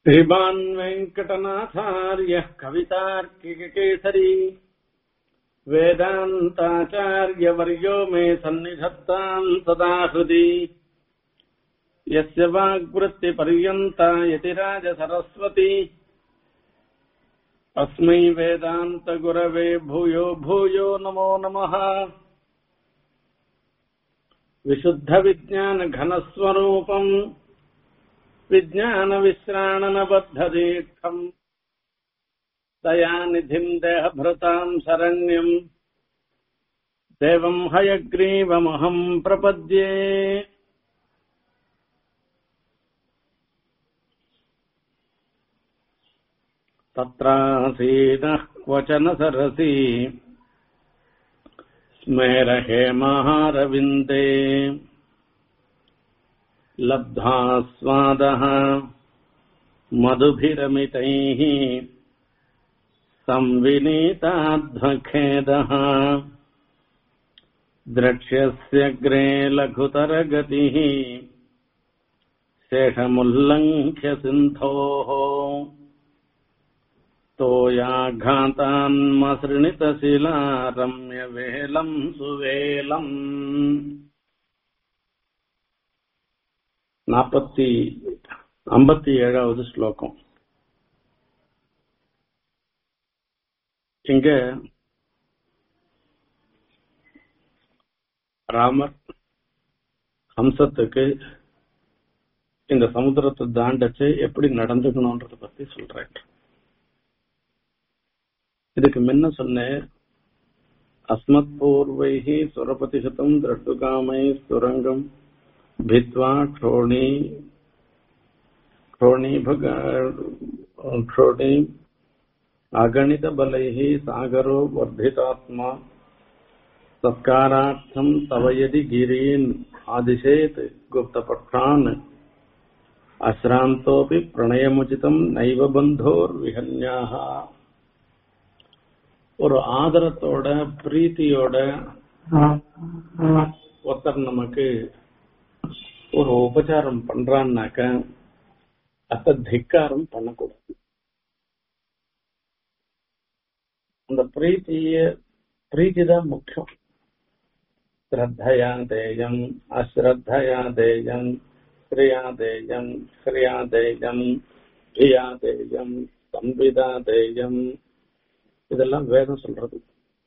श्रीमान् वेङ्कटनाथार्यः कवितार्किककेसरी वेदान्ताचार्यवर्यो मे सन्निधत्ताम् सदा हृदि यस्य वाग्वृत्तिपर्यन्ता यतिराजसरस्वती अस्मै वेदान्तगुरवे भूयो भूयो नमो नमः विशुद्धविज्ञानघनस्वरूपम् विज्ञानविश्राणनबद्धदीर्थम् दयानिधिम् देहभृताम् शरण्यम् देवम् हयग्रीवमहम् प्रपद्ये तत्रासीनः क्वचन सरसि स्मेरहेमारविन्दे लब्धा स्वादः मधुभिरमितैः संविनीताध्वखेदः द्रक्ष्यस्यग्रे लघुतरगतिः शेषमुल्लङ्घ्य सिन्धोः तोयाघातान्मसृणितशिला रम्यवेलम् सुवेलम् நாற்பத்தி ஐம்பத்தி ஏழாவது ஸ்லோகம் இங்க ராமர் ஹம்சத்துக்கு இந்த சமுத்திரத்தை தாண்டச்சு எப்படி நடந்துக்கணும்ன்றத பத்தி சொல்றேன் இதுக்கு முன்ன சொன்னேன் அஸ்மத் பூர்வைஹி சுரபதிசதம் திரட்டுகாமை சுரங்கம் भित्त्वा क्षोणी क्षोणीभग क्षोणी अगणितबलैः सागरो वर्धितात्मा सत्कारार्थम् तव यदि गिरीन् आदिशेत् गुप्तपक्षान् अश्रान्तोऽपि प्रणयमुचितम् नैव बन्धोर्विहन्याः ஒரு ஆதரத்தோட பிரீத்தியோட ஒருத்தர் நமக்கு ஒரு உபச்சாரம் பண்றான்னாக்க அத திக்காரம் பண்ணக்கூடாது அந்த பிரீத்திய பிரீத்தி தான் முக்கியம் ஸ்ரத்தையா தேயம் அஸ்ரத்தையா தேயம் ஸ்ரீயா தேயம் ஸ்ரீயா தேயம் பிரியா தேயம் சம்பிதா தேயம் இதெல்லாம் வேதம் சொல்றது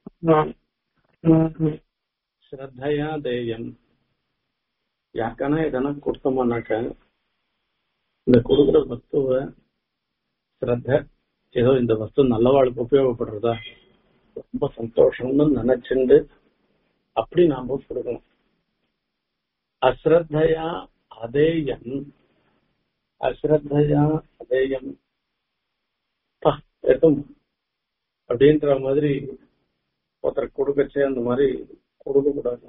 ஸ்ரத்தையா தேயம் யாருக்கானா எதனா கொடுத்தோம்னாக்க இந்த கொடுக்குற வஸ்துவ ஸ்ரத்த ஏதோ இந்த வஸ்து நல்லவாளுக்கு உபயோகப்படுறதா ரொம்ப சந்தோஷம்னு நினைச்சுண்டு அப்படி நாம கொடுக்கணும் அஸ்ரத்தையா அதேயம் அஸ்ரத்தையா அதேயம் எதுவும் அப்படின்ற மாதிரி ஒருத்தர் கொடுக்கச்சே அந்த மாதிரி கொடுக்க கூடாது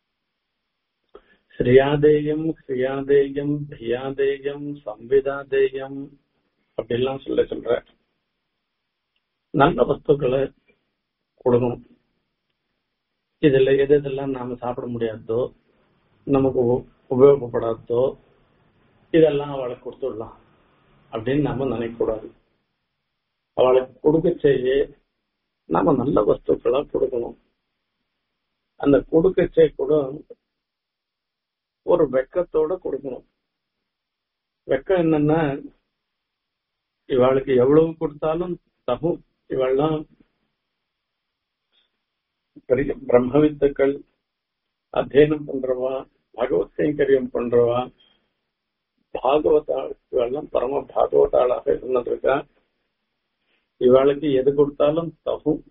ஸ்ரீயாதேயம் ஸ்ரீயாதேயம் பிரியாதேயம் சம்விதாதேயம் அப்படிலாம் சொல்ல சொல்ற நல்ல வஸ்துக்களை கொடுக்கணும் இதுல எது இதெல்லாம் நாம சாப்பிட முடியாதோ நமக்கு உபயோகப்படாதோ இதெல்லாம் அவளுக்கு கொடுத்துடலாம் அப்படின்னு நம்ம நினைக்க கூடாது அவளுக்கு கொடுக்க செய்ய நாம நல்ல வஸ்துக்களா கொடுக்கணும் அந்த கொடுக்கச்சே கூட ஒரு வெக்கத்தோட கொடுக்கணும் வெக்கம் என்னன்னா இவாளுக்கு எவ்வளவு கொடுத்தாலும் தகும் இவெல்லாம் பெரிய பிரம்மவித்துக்கள் அத்தியனம் பண்றவா பகவத் கைங்கரியம் பண்றவா பாகவதாள் இவெல்லாம் பரம பாகவதாளாக இருந்திருக்கா இவாளுக்கு எது கொடுத்தாலும் தகும்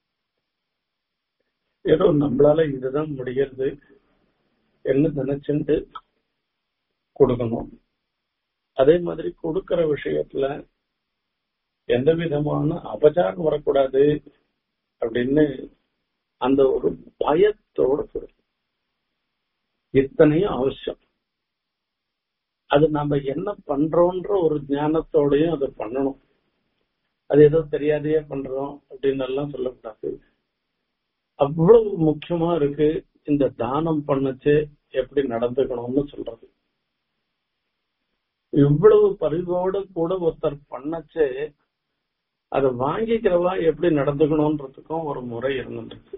ஏதோ நம்மளால இதுதான் முடிகிறது என்ன நினைச்சுட்டு கொடுக்கணும் அதே மாதிரி கொடுக்கிற விஷயத்துல எந்த விதமான அபச்சாரம் வரக்கூடாது அப்படின்னு அந்த ஒரு பயத்தோட கொடுக்கும் இத்தனையும் அவசியம் அது நம்ம என்ன பண்றோன்ற ஒரு ஞானத்தோடயும் அதை பண்ணணும் அது ஏதோ தெரியாதையே பண்றோம் அப்படின்னு எல்லாம் சொல்லக்கூடாது அவ்வளவு முக்கியமா இருக்கு இந்த தானம் பண்ணச்சு எப்படி நடந்துக்கணும்னு சொல்றது இவ்வளவு பரிவோடு கூட ஒருத்தர் பண்ணச்சே அதை வாங்கிக்கிறவா எப்படி நடந்துக்கணும்ன்றதுக்கும் ஒரு முறை இருந்துருக்கு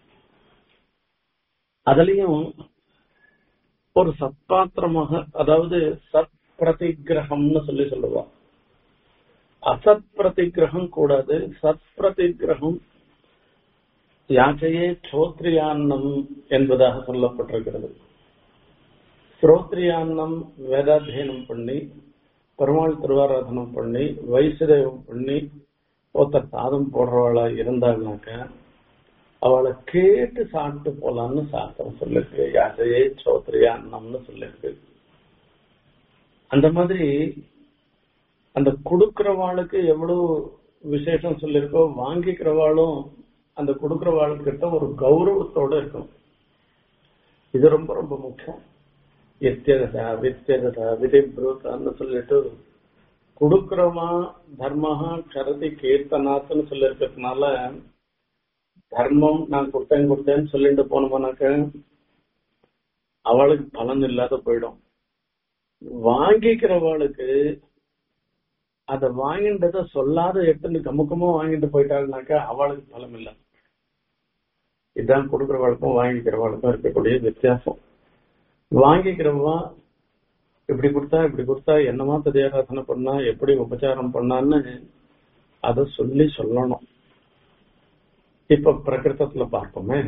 அதுலயும் ஒரு சத்பாத்திரமாக அதாவது சத் பிரதிகிரகம்னு சொல்லி சொல்லுவா அசத் பிரதிகிரகம் கூடாது சத் பிரதிகிரகம் யாச்சையே சோத்ரியான்னம் என்பதாக சொல்லப்பட்டிருக்கிறது ஸ்ரோத்ரியான்னம் வேதாத்தியனம் பண்ணி பெருமாள் திருவாராதனம் பண்ணி வைசுதேவம் பண்ணி ஒருத்தர் சாதம் போடுறவளா இருந்தாங்கனாக்க அவளை கேட்டு சாப்பிட்டு போலான்னு சாஸ்திரம் சொல்லிருக்கு யாசையே சோத்ரியா அன்னம்னு சொல்லிருக்கு அந்த மாதிரி அந்த கொடுக்கிறவாளுக்கு எவ்வளவு விசேஷம் சொல்லியிருக்கோ வாங்கிக்கிறவாளும் அந்த கொடுக்கிறவாளுக்கிட்ட ஒரு கௌரவத்தோட இருக்கும் இது ரொம்ப ரொம்ப முக்கியம் எத்தியதா வித்தியதா விதிபிரூத்தான்னு சொல்லிட்டு கொடுக்கிறவா தர்மஹா கரதி கீர்த்தனாத்துன்னு சொல்லியிருக்கிறதுனால தர்மம் நான் கொடுத்தேன் கொடுத்தேன்னு சொல்லிட்டு போனோம்னாக்க அவளுக்கு பலன் இல்லாத போயிடும் வாங்கிக்கிறவளுக்கு அத வாங்கின்றத சொல்லாத எட்டுன்னு கமுக்கமா வாங்கிட்டு போயிட்டாள்னாக்கா அவளுக்கு பலம் இல்லை இதுதான் கொடுக்கிறவளுக்கும் வாங்கிக்கிறவளுக்கும் இருக்கக்கூடிய வித்தியாசம் வாங்கிக்கிறவா இப்படி கொடுத்தா இப்படி கொடுத்தா என்னமா ததியாராதனை பண்ணா எப்படி உபச்சாரம் பண்ணான்னு அத சொல்லி சொல்லணும் இப்ப பிரகிருத்தத்துல பார்ப்போமே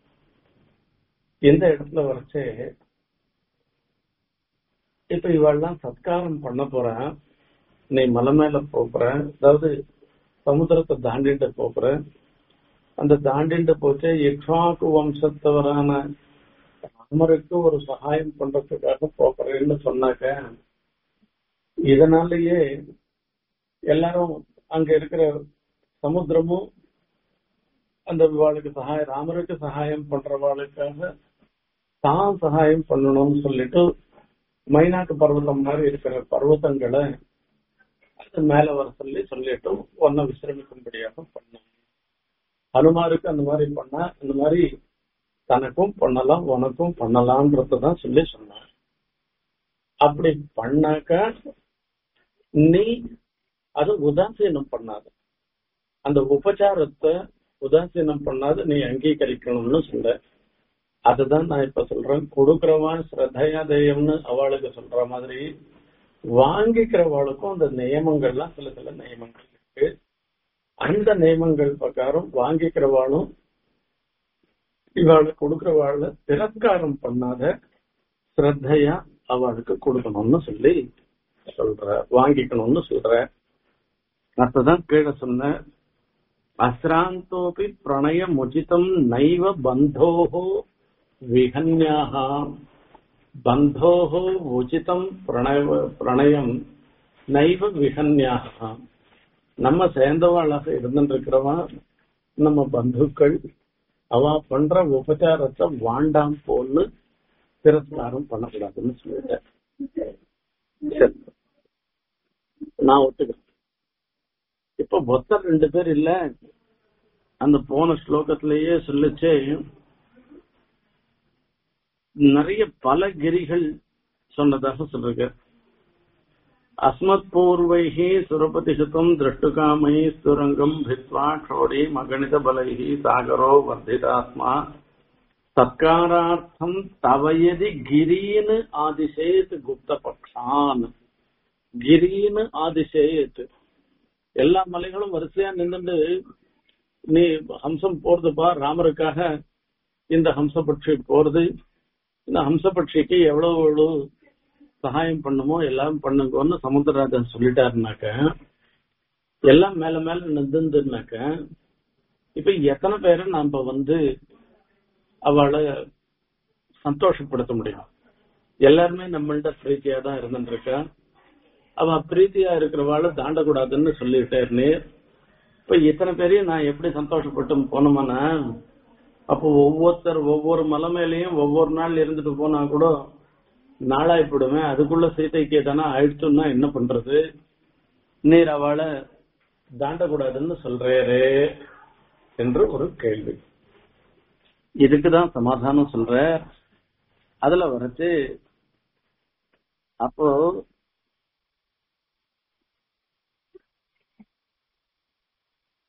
இந்த இடத்துல வரைச்சே இப்ப இவாள்லாம் சத்காரம் பண்ண போறேன் நீ மலை மேல போற அதாவது சமுத்திரத்தை தாண்டிட்டு போற அந்த தாண்டிட்டு போச்சு இக்ஷாக்கு வம்சத்தவரான ராமருக்கு ஒரு சகாயம் பண்றதுக்காக போறேன்னு சொன்னாக்க இதனாலேயே எல்லாரும் அங்க இருக்கிற சமுத்திரமும் அந்த இவாளுக்கு சகாயம் ராமருக்கு சகாயம் பண்றவாளுக்காக தான் சகாயம் பண்ணணும்னு சொல்லிட்டு மைனாட்டு பர்வதம் மாதிரி இருக்கிற பர்வதங்களை அது மேல வர சொல்லி சொல்லிட்டு ஒன்ன விசிரமிக்கும்படியாக பண்ணாங்க ஹனுமாருக்கு அந்த மாதிரி பண்ணா இந்த மாதிரி தனக்கும் பண்ணலாம் உனக்கும் பண்ணலாம்ன்றதான் சொல்லி சொன்னார் அப்படி பண்ணாக்க நீ அது உதாசீனம் பண்ணாத அந்த உபச்சாரத்தை உதாசீனம் பண்ணாத நீ அங்கீகரிக்கணும்னு சொல்ற அதுதான் நான் இப்ப சொல்றேன் கொடுக்கிறவன் ஸ்ரத்தையா தெய்வம்னு அவளுக்கு சொல்ற மாதிரி வாங்கிக்கிறவளுக்கும் அந்த நியமங்கள்லாம் சில சில நியமங்கள் இருக்கு அந்த நியமங்கள் பிரகாரம் வாங்கிக்கிறவாளும் இவாளுக்கு கொடுக்கிறவாள திரஸ்காரம் பண்ணாத ஸ்ரத்தையா அவளுக்கு கொடுக்கணும்னு சொல்லி சொல்ற வாங்கிக்கணும்னு சொல்ற அதான் கீழே சொன்ன அசிராந்தோபி பிரணய முச்சிதம் நைவ பந்தோஹோ விகன்யாக பந்தோஹோ உச்சிதம் பிரணய பிரணயம் நைவ விகன்யாக நம்ம சேர்ந்தவாளாக இருந்துட்டு இருக்கிறவா நம்ம பந்துக்கள் அவ பண்ற உபச்சாரத்தை வாண்டாம் போன்னு திரஸ்காரம் பண்ணக்கூடாதுன்னு சொல்லிட்டேன் சரி. நான் ஒத்துக்கிறேன் இப்ப ஒத்தர் ரெண்டு பேர் இல்ல அந்த போன ஸ்லோகத்திலேயே சொல்லிச்சு நிறைய பல கிரிகள் சொன்னதாக சொல்லிருக்க அஸ்மத் பூர்வைஹி சுரபதிஷதம் திரஷ்டுகாமை சுரங்கம் பித்வா க்ஷோடி மகணித பலைஹி சாகரோ வர்திதாத்மா சத்காரார்த்தம் தவயதி கிரீன் ஆதிசேத் குப்த பக்ஷான் கிரீன் ஆதிசேத் எல்லா மலைகளும் வரிசையா நின்னுட்டு நீ ஹம்சம் போறதுப்பா ராமருக்காக இந்த ஹம்சபட்சி போறது இந்த ஹம்சபட்சிக்கு எவ்வளவு எவ்வளவு சகாயம் பண்ணுமோ எல்லாம் பண்ணுங்கன்னு சமுத்திரராஜன் சொல்லிட்டாருனாக்க எல்லாம் மேல மேல நின்றுனாக்க இப்ப எத்தனை பேரை நாம வந்து அவளை சந்தோஷப்படுத்த முடியும் எல்லாருமே நம்மள்ட்ட பிரீத்தியா தான் இருந்துட்டு இருக்கா அவ பிரீத்தியா இருக்கிறவாள தாண்டக்கூடாதுன்னு சொல்லிட்டாருன்னு இப்ப இத்தனை பேரையும் நான் எப்படி சந்தோஷப்பட்டு போனோம்னா அப்போ ஒவ்வொருத்தர் ஒவ்வொரு மலை மேலேயும் ஒவ்வொரு நாள் இருந்துட்டு போனா கூட நாளாய்ப்படுவேன் அதுக்குள்ள சீதைக்கு எதனா ஆயிடுச்சுன்னா என்ன பண்றது நீர் அவளை தாண்டக்கூடாதுன்னு சொல்றாரே என்று ஒரு கேள்வி இதுக்குதான் சமாதானம் சொல்ற அதுல வரைச்சு அப்போ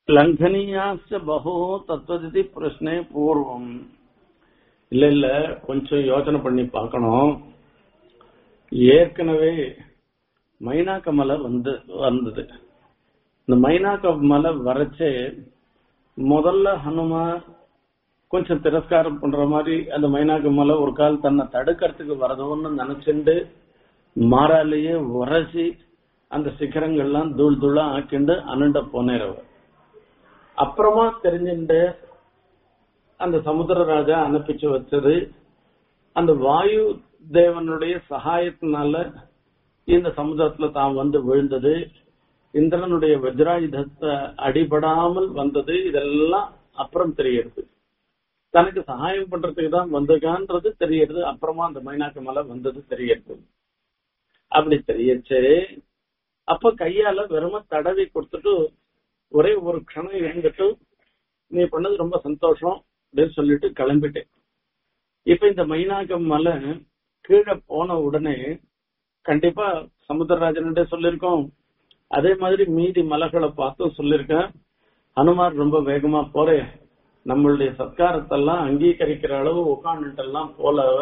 லங்கனியாச்ச பகோ தத்துவதி பிரச்சனை பூர்வம் இல்ல இல்ல கொஞ்சம் யோசனை பண்ணி பார்க்கணும் ஏற்கனவே மைனாக்க மலை வந்து வந்தது இந்த மைனாக்க மலை வரைச்சே முதல்ல ஹனுமார் கொஞ்சம் திரஸ்காரம் பண்ற மாதிரி அந்த மைனாக்க மலை ஒரு கால் தன்னை தடுக்கிறதுக்கு வரதோன்னு நினைச்சுண்டு மாறாலேயே உரசி அந்த சிகரங்கள்லாம் தூள் தூளா ஆக்கிண்டு அனண்ட போனேறவர் அப்புறமா தெரிஞ்சுட்டு அந்த சமுத்திரராஜா அனுப்பிச்சு வச்சது அந்த வாயு தேவனுடைய சகாயத்தினால இந்த சமுத்திரத்துல தான் வந்து விழுந்தது இந்திரனுடைய வஜ்ராயுதத்தை அடிபடாமல் வந்தது இதெல்லாம் அப்புறம் தெரியுது தனக்கு சகாயம் பண்றதுக்கு தான் வந்திருக்கான்றது தெரியுது அப்புறமா அந்த மைனாக்கு மலை வந்தது தெரியுது அப்படி தெரியச்சு அப்ப கையால வெறும தடவி கொடுத்துட்டு ஒரே ஒரு க்ஷணம் இருந்துட்டு நீ பண்ணது ரொம்ப சந்தோஷம் அப்படின்னு சொல்லிட்டு கிளம்பிட்டேன் இப்ப இந்த மைனாக்கம் மலை கீழே போன உடனே கண்டிப்பா சமுத்திரராஜன்கிட்ட சொல்லியிருக்கோம் அதே மாதிரி மீதி மலைகளை பார்த்தும் சொல்லியிருக்கேன் ஹனுமார் ரொம்ப வேகமா போறேன் நம்மளுடைய சத்காரத்தெல்லாம் அங்கீகரிக்கிற அளவு உட்காந்துட்டெல்லாம் போலவ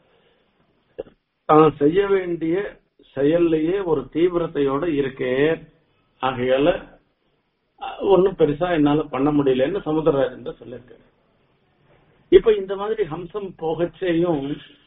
தான் செய்ய வேண்டிய செயல்லையே ஒரு தீவிரத்தையோட இருக்கே ஆகையால ஒன்னும் பெருசா என்னால பண்ண முடியலன்னு சமுத்திரராஜன் சொல்லியிருக்காரு இப்ப இந்த மாதிரி ஹம்சம் போகச்சேயும்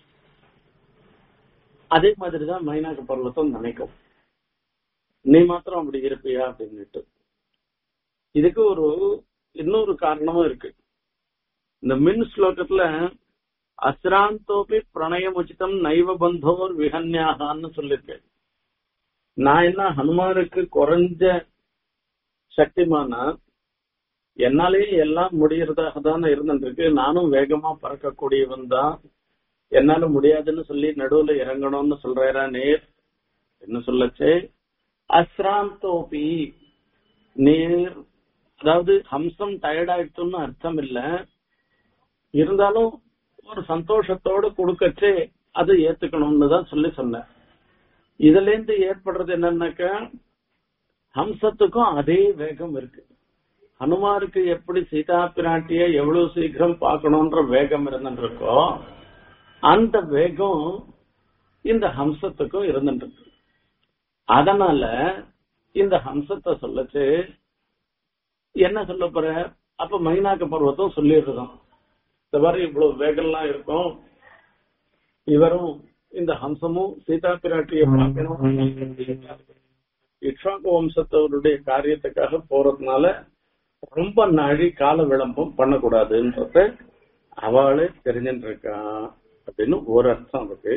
அதே மாதிரிதான் மைனாக பர்வத்தம் நினைக்கும் நீ மாத்திரம் அப்படி இருப்பியா அப்படின்னுட்டு இதுக்கு ஒரு இன்னொரு காரணமும் இருக்கு இந்த மின் ஸ்லோகத்துல அசிராந்தோபி பிரணயம் உச்சிதம் நைவ பந்தோர் விஹன்யாகான்னு சொல்லிருக்கேன் நான் என்ன ஹனுமானுக்கு குறைஞ்ச சக்திமானா என்னாலேயே எல்லாம் முடியறதாக தானே இருந்துருக்கு நானும் வேகமா பறக்கக்கூடியவன் தான் என்னால முடியாதுன்னு சொல்லி நடுவுல இறங்கணும்னு சொல்றா நேர் என்ன சொல்லச்சே அஸ்ராந்தோபி நேர் அதாவது ஹம்சம் டயர்ட் ஆயிடுச்சுன்னு அர்த்தம் இல்ல இருந்தாலும் ஒரு சந்தோஷத்தோட கொடுக்கச்சே அதை ஏத்துக்கணும்னு தான் சொல்லி சொன்னேன் இதுல இருந்து ஏற்படுறது என்னன்னாக்கா ஹம்சத்துக்கும் அதே வேகம் இருக்கு ஹனுமாருக்கு எப்படி சீதா பிராட்டிய எவ்வளவு சீக்கிரம் பார்க்கணும்ன்ற வேகம் இருந்துருக்கோ அந்த வேகம் இந்த ஹம்சத்துக்கும் இருந்துட்டு அதனால இந்த ஹம்சத்தை சொல்லச்சு என்ன சொல்ல போற அப்ப மைனாக்க பருவத்தம் சொல்லிடுறோம் இந்த மாதிரி இவ்வளவு வேகம்லாம் இருக்கும் இவரும் இந்த ஹம்சமும் சீதா பிராட்டிய பார்க்கணும் இக்ஷாக்கு வம்சத்தவருடைய காரியத்துக்காக போறதுனால ரொம்ப நாழி கால விளம்பம் பண்ணக்கூடாதுன்றத அவளே தெரிஞ்சுட்டு இருக்கா அப்படின்னு ஒரு அர்த்தம் அதுக்கு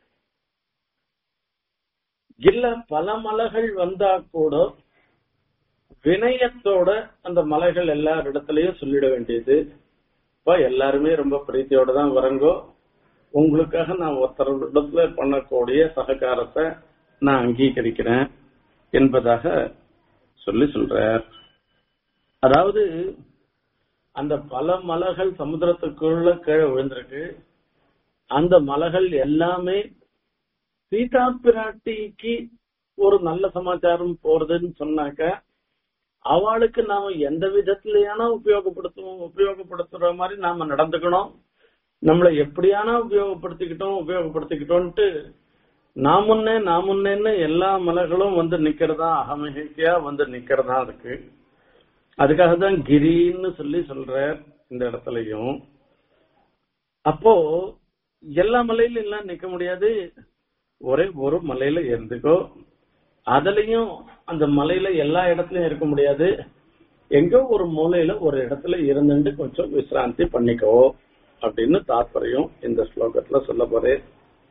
இல்ல பல மலைகள் வந்தா கூட வினயத்தோட அந்த மலைகள் எல்லார் இடத்துலயும் சொல்லிட வேண்டியது இப்ப எல்லாருமே ரொம்ப பிரீத்தியோட தான் வரங்கோ உங்களுக்காக நான் ஒருத்தர் இடத்துல பண்ணக்கூடிய சககாரத்தை நான் அங்கீகரிக்கிறேன் என்பதாக சொல்லி சொல்றார் அதாவது அந்த பல மலைகள் சமுத்திரத்துக்குள்ள கீழே விழுந்திருக்கு அந்த மலைகள் எல்லாமே சீதா பிராட்டிக்கு ஒரு நல்ல சமாச்சாரம் போறதுன்னு சொன்னாக்க அவளுக்கு நாம எந்த விதத்திலேயான உபயோகப்படுத்துவோம் உபயோகப்படுத்துற மாதிரி நாம நடந்துக்கணும் நம்மளை எப்படியானா உபயோகப்படுத்திக்கிட்டோம் உபயோகப்படுத்திக்கிட்டோம்ட்டு நான் முன்னே நான் முன்னேன்னு எல்லா மலைகளும் வந்து நிக்கிறதா அகமகிழ்ச்சியா வந்து நிக்கிறதா இருக்கு அதுக்காக தான் கிரின்னு சொல்லி சொல்ற இந்த இடத்துலயும் அப்போ எல்லா மலையிலும் எல்லாம் நிக்க முடியாது ஒரே ஒரு மலையில இருந்துக்கோ அதுலயும் அந்த மலையில எல்லா இடத்துலயும் இருக்க முடியாது எங்கோ ஒரு மூலையில ஒரு இடத்துல இருந்துட்டு கொஞ்சம் விசிராந்தி பண்ணிக்கோ அப்படின்னு தாத்பரியம் இந்த ஸ்லோகத்துல சொல்ல போறேன்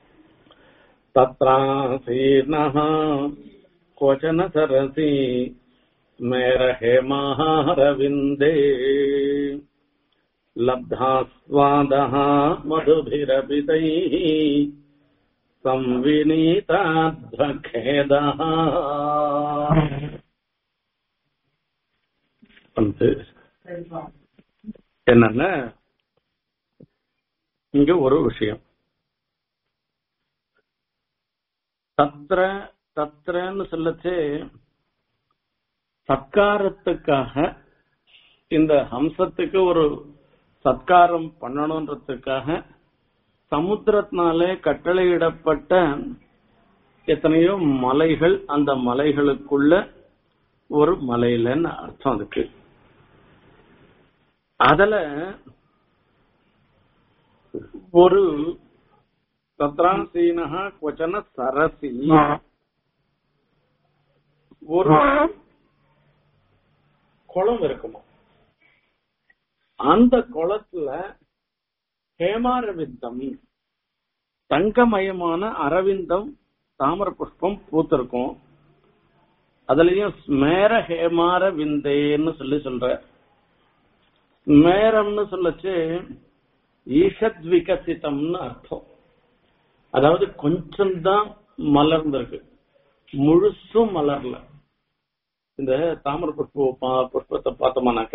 तत्रासीर्णः क्वचन सरसि मेरहे माहारविन्दे लब्धास्वादः मधुभिरपितैः संविनीताध्वखेदः வந்து என்னன்னா இங்க ஒரு விஷயம் தத்ர தத்ரன்னு சொல்லச்சு சத்காரத்துக்காக இந்த ஹம்சத்துக்கு ஒரு சத்காரம் பண்ணணுன்றதுக்காக சமுத்திரத்தினாலே கட்டளையிடப்பட்ட எத்தனையோ மலைகள் அந்த மலைகளுக்குள்ள ஒரு மலையிலன்னு அர்த்தம் அதுக்கு அதுல ஒரு தத்ராசீனஹா கொச்சன சரசி ஒரு குளம் இருக்குமா அந்த குளத்துல ஹேமாரவிந்தம் தங்கமயமான அரவிந்தம் தாமர புஷ்பம் பூத்திருக்கும் அதுலயும் ஸ்மேர ஹேமார விந்தேன்னு சொல்லி சொல்ற ஸ்மேரம்னு சொல்லச்சு ஈஷத் விகசிதம்னு அர்த்தம் அதாவது கொஞ்சம் தான் மலர்ந்திருக்கு முழுசும் மலர்ல இந்த தாமர புஷ்ப புஷ்பத்தை பார்த்தோம்னாக்க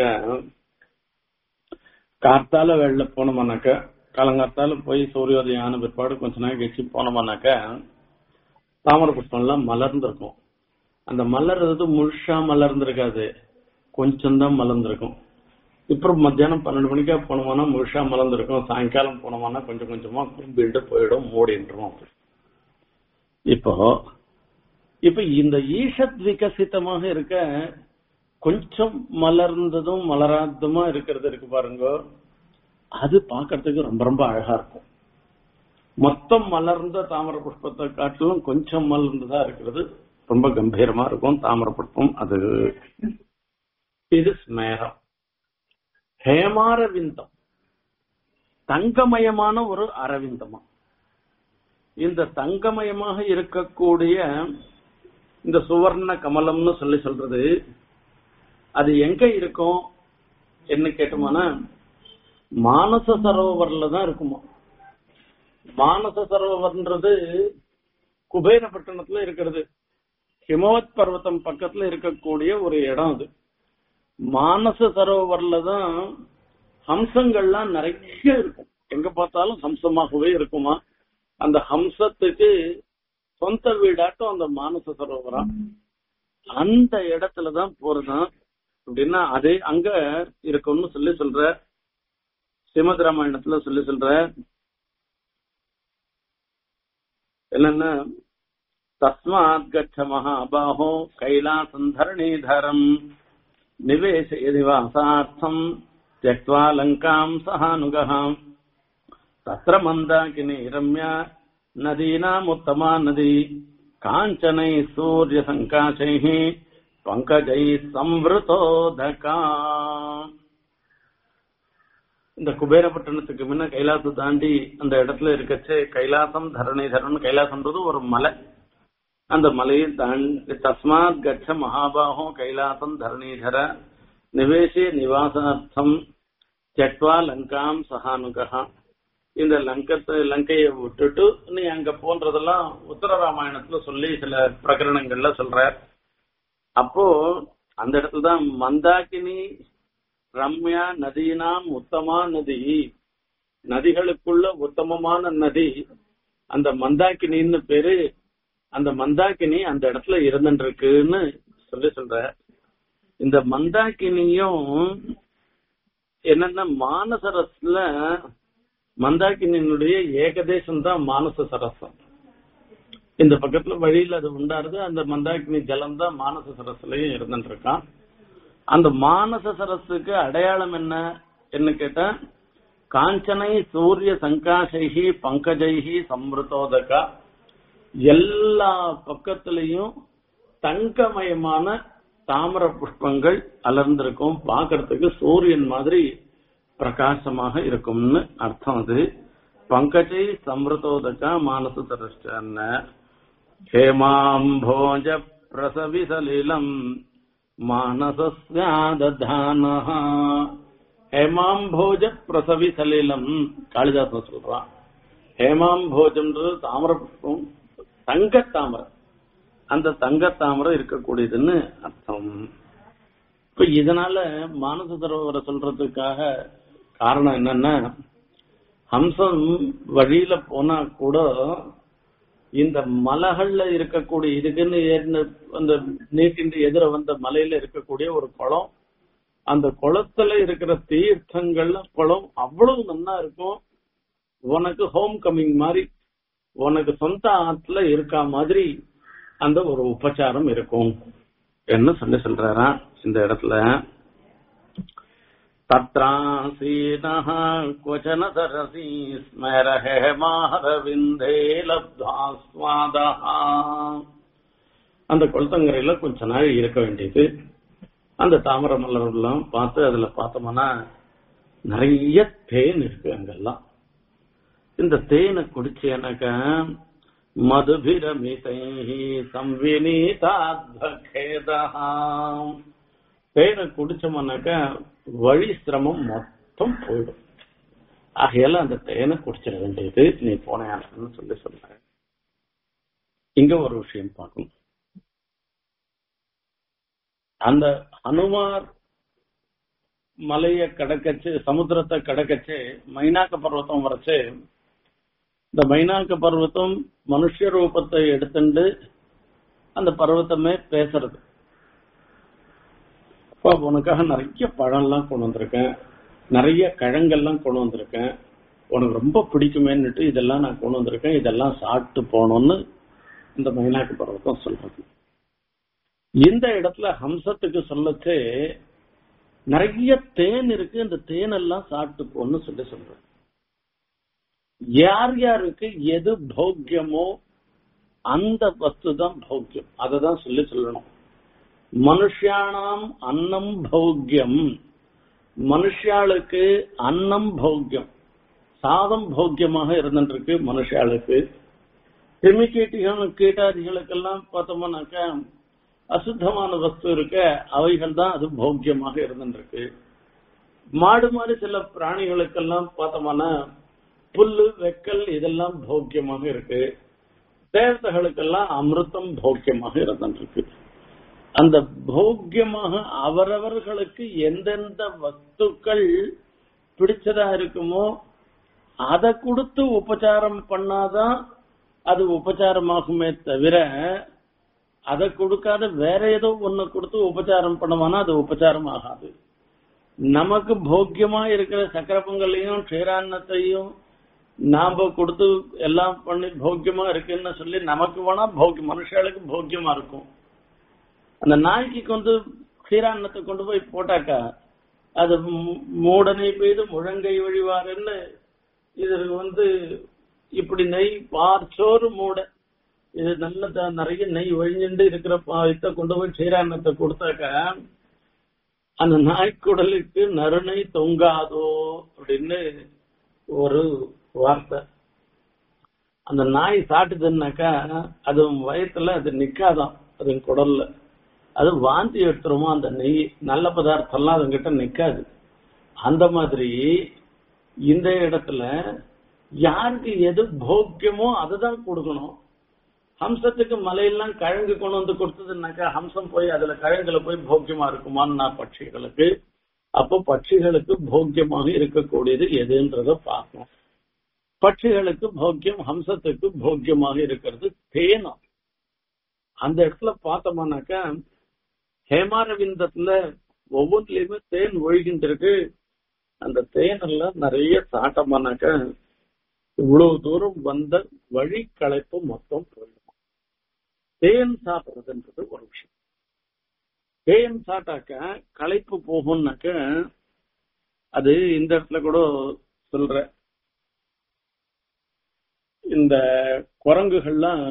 கார்த்தால வெளில போனோம்னாக்க காலங்கார்த்தால போய் சூரியோதயம் ஆன பிற்பாடு கொஞ்ச நாள் கழிச்சு போனோம்னாக்க தாமர புஷ்பம் எல்லாம் மலர்ந்திருக்கும் அந்த மலர்றது முழுசா மலர்ந்திருக்காது கொஞ்சம் தான் மலர்ந்திருக்கும் இப்போ மத்தியானம் பன்னெண்டு மணிக்கா போனோம்னா முழுசா மலர்ந்திருக்கும் சாயங்காலம் போனோம்னா கொஞ்சம் கொஞ்சமா கும்பிட்டு போயிடும் மூடின்றோம் இப்போ இப்ப இந்த ஈஷத் விகசிதமாக இருக்க கொஞ்சம் மலர்ந்ததும் மலராததுமா இருக்கிறது இருக்கு பாருங்க அது பாக்கிறதுக்கு ரொம்ப ரொம்ப அழகா இருக்கும் மொத்தம் மலர்ந்த தாமர புஷ்பத்தை காட்டிலும் கொஞ்சம் மலர்ந்ததா இருக்கிறது ரொம்ப கம்பீரமா இருக்கும் தாமர புஷ்பம் அது இது ஸ்மேரம் ஹேமாரவிந்தம் தங்கமயமான ஒரு அரவிந்தமா இந்த தங்கமயமாக இருக்கக்கூடிய இந்த சுவர்ண கமலம்னு சொல்லி சொல்றது அது எங்க இருக்கும் என்ன கேட்டோம்னா மானச சரோவர்ல தான் இருக்குமா மானச சரோவர்ன்றது குபேரப்பட்டினத்துல இருக்கிறது ஹிமவத் பர்வதம் பக்கத்துல இருக்கக்கூடிய ஒரு இடம் அது மானச சரோவர்ல தான் ஹம்சங்கள்லாம் நிறைய இருக்கும் எங்க பார்த்தாலும் ஹம்சமாகவே இருக்குமா அந்த ஹம்சத்துக்கு சொந்த வீடாட்டம் அந்த மானச சரோவரம் அந்த இடத்துலதான் போறதான் அப்படின்னா அதே அங்க இருக்கும்னு சொல்லி சொல்ற ஸ்ரீமத் ராமாயணத்துல சொல்லி சொல்ற என்னன்னா தஸ்மாத் கச்ச மகாபாஹோ கைலாசந்தரணீதரம் நிவேசயதி வாசார்த்தம் त्यक्त्वा लङ्काम् सहानुगः तत्र मन्दाकिनी रम्या नदीनामुत्तमा नदी काञ्चनैः सूर्यसङ्काशैः பங்கஜை சம்வருதோதகா இந்த குபேரப்பட்டினத்துக்கு முன்ன கைலாசத்தை தாண்டி அந்த இடத்துல இருக்கச்சு கைலாசம் தரணிதரன் கைலாசம்ன்றது ஒரு மலை அந்த மலையை தாண்டி தஸ்மாத் கச்ச மகாபாகோ கைலாசம் தரணிதர நிவேசே நிவாசார்த்தம் செட்வா லங்காம் சகானுகா இந்த லங்கத்தை லங்கையை விட்டுட்டு நீ அங்க போன்றதெல்லாம் உத்தர ராமாயணத்துல சொல்லி சில பிரகரணங்கள்ல சொல்ற அப்போ அந்த இடத்துல தான் மந்தாகினி ரம்யா நதியினாம் உத்தமா நதி நதிகளுக்குள்ள உத்தமமான நதி அந்த மந்தாக்கினின்னு பேரு அந்த மந்தாக்கினி அந்த இடத்துல இருந்துருக்குன்னு சொல்லி சொல்ற இந்த மந்தாக்கினியும் என்னன்னா மானசரஸ்ல மந்தாக்கினியினுடைய ஏகதேசம் தான் மானச சரசம் இந்த பக்கத்துல வழியில அது உண்டாருது அந்த மந்தாக்கினி ஜலம் தான் மானச சரஸ்லயும் இருந்துட்டு இருக்கான் அந்த மானச சரஸுக்கு அடையாளம் என்ன என்ன கேட்டா காஞ்சனை சூரிய சங்காசைகி பங்கஜைகி சம்ருதோதகா எல்லா பக்கத்திலையும் தங்கமயமான தாமர புஷ்பங்கள் அலர்ந்திருக்கும் பார்க்கறதுக்கு சூரியன் மாதிரி பிரகாசமாக இருக்கும்னு அர்த்தம் அது பங்கஜை சம்ருதோதகா மானச சரஸ்டன்ன ஹேமாம்போஜ பிரசவி சலிலம் மானசஸ்யாததானஹ ஹேமாம்போஜ பிரசவி சலிலம் காளிதாசன் சொல்றான் ஹேமாம்போஜம்ன்றது தாமர புஷ்பம் தங்க தாமரை அந்த தங்க தாமரை இருக்கக்கூடியதுன்னு அர்த்தம் இப்ப இதனால மானச சரோவரை சொல்றதுக்காக காரணம் என்னன்னா ஹம்சம் வழியில போனா கூட இந்த மலைகள்ல இருக்கக்கூடிய இதுக்குன்னு ஏறின அந்த நீட்டின் எதிர வந்த மலையில இருக்கக்கூடிய ஒரு குளம் அந்த குளத்துல இருக்கிற தீர்த்தங்கள்ல குளம் அவ்வளவு நல்லா இருக்கும் உனக்கு ஹோம் கமிங் மாதிரி உனக்கு சொந்த ஆத்துல இருக்கா மாதிரி அந்த ஒரு உபச்சாரம் இருக்கும் என்ன சொல்லி சொல்றாரா இந்த இடத்துல तत्रासीनः क्वचन सरसी स्मर हेमारविन्दे लब्धास्वादः அந்த குளத்தங்கரையில கொஞ்ச நாள் இருக்க வேண்டியது அந்த தாமரை மலர்லாம் பார்த்து அதுல பார்த்தோம்னா நிறைய தேன் இருக்கு அங்கெல்லாம் இந்த தேனை குடிச்சேனாக்க மதுபிரமிதை சம்வினீதாத்வகேதா தேனை குடிச்சோம்னாக்க வழி சிரமம் மொத்தம் போயிடும் ஆகையால அந்த தேனை குடிச்சிட வேண்டியது நீ போனேன்னு சொல்லி சொல்ற இங்க ஒரு விஷயம் பார்க்கணும் அந்த ஹனுமார் மலைய கடக்கச்சு சமுத்திரத்தை கடக்கச்சு மைனாக்க பர்வத்தம் வரைச்சு இந்த மைனாக்க பர்வத்தம் மனுஷ ரூபத்தை எடுத்துண்டு அந்த பர்வத்தமே பேசுறது அப்பா உனக்காக நிறைய பழம்லாம் கொண்டு வந்திருக்கேன் நிறைய கிழங்கெல்லாம் கொண்டு வந்திருக்கேன் உனக்கு ரொம்ப பிடிக்குமேன்னுட்டு இதெல்லாம் நான் கொண்டு வந்திருக்கேன் இதெல்லாம் சாப்பிட்டு போகணும்னு இந்த மைனாக்கு பர்வத்தம் சொல்றது இந்த இடத்துல ஹம்சத்துக்கு சொல்லச்சு நிறைய தேன் இருக்கு இந்த தேன் எல்லாம் சாப்பிட்டு போன்னு சொல்லி சொல்றேன் யார் யாருக்கு எது போக்கியமோ அந்த வஸ்து தான் போக்கியம் அதை தான் சொல்லி சொல்லணும் மனுஷியானாம் அன்னம் போக்கியம் மனுஷாளுக்கு அன்னம் போக்கியம் சாதம் போக்கியமாக இருந்துருக்கு மனுஷாளுக்கு கிருமி கீட்டிகள் கீட்டாதிகளுக்கெல்லாம் பார்த்தோம்னாக்கா அசுத்தமான வஸ்து இருக்க அவைகள் தான் அது போக்கியமாக இருந்துருக்கு மாடு மாதிரி சில பிராணிகளுக்கெல்லாம் பார்த்தோம்னா புல்லு வெக்கல் இதெல்லாம் போக்கியமாக இருக்கு தேவதைகளுக்கெல்லாம் அமிர்தம் போக்கியமாக இருந்துருக்கு அந்த போக்கியமாக அவரவர்களுக்கு எந்தெந்த வஸ்துக்கள் பிடிச்சதா இருக்குமோ அதை கொடுத்து உபச்சாரம் பண்ணாதான் அது உபச்சாரமாகுமே தவிர அதை கொடுக்காத வேற ஏதோ ஒண்ணு கொடுத்து உபச்சாரம் பண்ணுவானா அது உபச்சாரம் ஆகாது நமக்கு போக்கியமா இருக்கிற சக்கர பொங்கலையும் க்ஷீரான்னத்தையும் நாம கொடுத்து எல்லாம் பண்ணி போக்கியமா இருக்குன்னு சொல்லி நமக்கு வேணா போக்கியம் மனுஷாளுக்கு போக்கியமா இருக்கும் அந்த நாய்க்கு கொண்டு க்ஷீரான்னத்தை கொண்டு போய் போட்டாக்கா அது மூடனை பெய்து முழங்கை வழிவாருன்னு இது வந்து இப்படி நெய் பார்ச்சோறு மூட இது நல்ல நிறைய நெய் ஒழிஞ்சுட்டு இருக்கிற இதை கொண்டு போய் க்ஷீரான்னத்தை கொடுத்தாக்கா அந்த நாய்க்குடலுக்கு நறுநை தொங்காதோ அப்படின்னு ஒரு வார்த்தை அந்த நாய் சாப்பிட்டுதுன்னாக்கா அது வயத்துல அது நிக்காதான் அது குடல்ல அது வாந்தி எடுத்துருமோ அந்த நெய் நல்ல பதார்த்தம்லாம் அதுங்கிட்ட நிக்காது அந்த மாதிரி இந்த இடத்துல யாருக்கு எது போக்கியமோ அதுதான் கொடுக்கணும் ஹம்சத்துக்கு மலையெல்லாம் கிழங்கு கொண்டு வந்து கொடுத்ததுனாக்கா ஹம்சம் போய் அதுல கிழங்குல போய் போக்கியமா இருக்குமான்னு பட்சிகளுக்கு அப்போ பட்சிகளுக்கு போக்கியமாக இருக்கக்கூடியது எதுன்றத பார்க்கணும் பட்சிகளுக்கு போக்கியம் ஹம்சத்துக்கு போக்கியமாக இருக்கிறது தேனம் அந்த இடத்துல பார்த்தோம்னாக்கா ஹேமாரவிந்தத்துல ஒவ்வொன்றுலயுமே தேன் ஒழுகிட்டு இருக்கு அந்த தேனெல்லாம் நிறைய சாட்டமானாக்கா இவ்வளவு தூரம் வந்த வழி களைப்பு மொத்தம் போயிடும் தேன் சாப்பிடுறதுன்றது ஒரு விஷயம் தேன் சாட்டாக்க களைப்பு போகும்னாக்க அது இந்த இடத்துல கூட சொல்ற இந்த குரங்குகள்லாம்